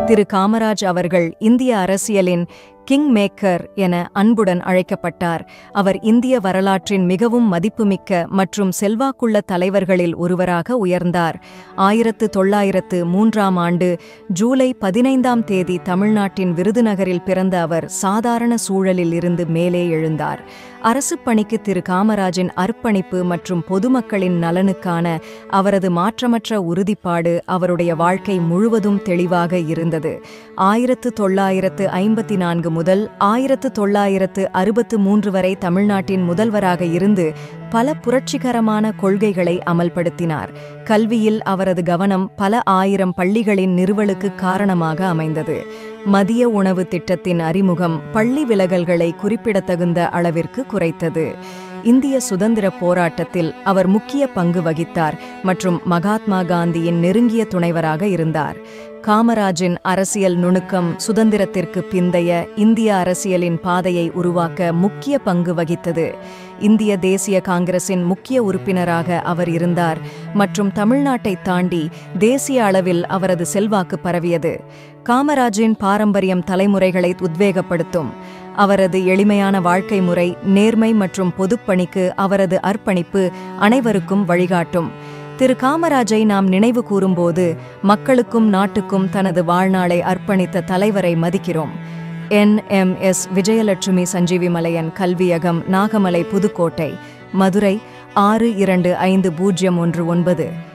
திரு காமராஜ் அவர்கள் இந்திய அரசியலின் கிங் மேக்கர் என அன்புடன் அழைக்கப்பட்டார் அவர் இந்திய வரலாற்றின் மிகவும் மதிப்புமிக்க மற்றும் செல்வாக்குள்ள தலைவர்களில் ஒருவராக உயர்ந்தார் ஆயிரத்து தொள்ளாயிரத்து மூன்றாம் ஆண்டு ஜூலை பதினைந்தாம் தேதி தமிழ்நாட்டின் விருதுநகரில் பிறந்த அவர் சாதாரண சூழலில் இருந்து மேலே எழுந்தார் அரசுப் பணிக்கு திரு காமராஜின் அர்ப்பணிப்பு மற்றும் பொதுமக்களின் நலனுக்கான அவரது மாற்றமற்ற உறுதிப்பாடு அவருடைய வாழ்க்கை முழுவதும் தெளிவாக இருந்தது ஆயிரத்து தொள்ளாயிரத்து ஐம்பத்தி நான்கு முதல் ஆயிரத்து தொள்ளாயிரத்து அறுபத்து மூன்று வரை தமிழ்நாட்டின் முதல்வராக இருந்து பல புரட்சிகரமான கொள்கைகளை அமல்படுத்தினார் கல்வியில் அவரது கவனம் பல ஆயிரம் பள்ளிகளின் நிறுவலுக்கு காரணமாக அமைந்தது மதிய உணவு திட்டத்தின் அறிமுகம் பள்ளி விலகல்களை குறிப்பிடத்தகுந்த அளவிற்கு குறைத்தது இந்திய சுதந்திர போராட்டத்தில் அவர் முக்கிய பங்கு வகித்தார் மற்றும் மகாத்மா காந்தியின் நெருங்கிய துணைவராக இருந்தார் காமராஜின் அரசியல் நுணுக்கம் சுதந்திரத்திற்கு பிந்தைய இந்திய அரசியலின் பாதையை உருவாக்க முக்கிய பங்கு வகித்தது இந்திய தேசிய காங்கிரசின் முக்கிய உறுப்பினராக அவர் இருந்தார் மற்றும் தமிழ்நாட்டை தாண்டி தேசிய அளவில் அவரது செல்வாக்கு பரவியது காமராஜின் பாரம்பரியம் தலைமுறைகளை உத்வேகப்படுத்தும் அவரது எளிமையான வாழ்க்கை முறை நேர்மை மற்றும் பொதுப்பணிக்கு அவரது அர்ப்பணிப்பு அனைவருக்கும் வழிகாட்டும் திரு காமராஜை நாம் நினைவு கூறும்போது மக்களுக்கும் நாட்டுக்கும் தனது வாழ்நாளை அர்ப்பணித்த தலைவரை மதிக்கிறோம் N M S Vijayalakshmi Sanjeevi Malaiyan கல்வியகம் நாகமலை புதுக்கோட்டை மதுரை ஆறு இரண்டு ஐந்து பூஜ்ஜியம் ஒன்று ஒன்பது